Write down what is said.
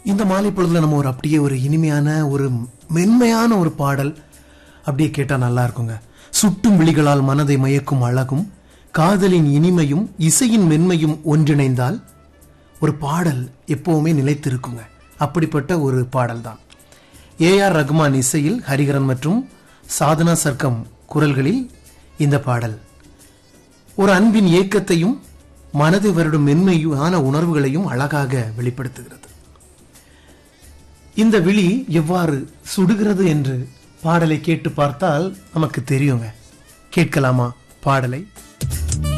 இந்த மாலை பொழுதுல நம்ம ஒரு அப்படியே ஒரு இனிமையான ஒரு மென்மையான ஒரு பாடல் அப்படியே கேட்டா நல்லா இருக்குங்க சுட்டும் விழிகளால் மனதை மயக்கும் அழகும் காதலின் இனிமையும் இசையின் மென்மையும் ஒன்றிணைந்தால் ஒரு பாடல் எப்பவுமே நிலைத்திருக்குங்க அப்படிப்பட்ட ஒரு பாடல் தான் ஏ ஆர் ரகுமான் இசையில் ஹரிகரன் மற்றும் சாதனா சர்க்கம் குரல்களில் இந்த பாடல் ஒரு அன்பின் ஏக்கத்தையும் மனதை வருடும் மென்மையான உணர்வுகளையும் அழகாக வெளிப்படுத்துகிறது இந்த விழி எவ்வாறு சுடுகிறது என்று பாடலை கேட்டு பார்த்தால் நமக்கு தெரியுங்க கேட்கலாமா பாடலை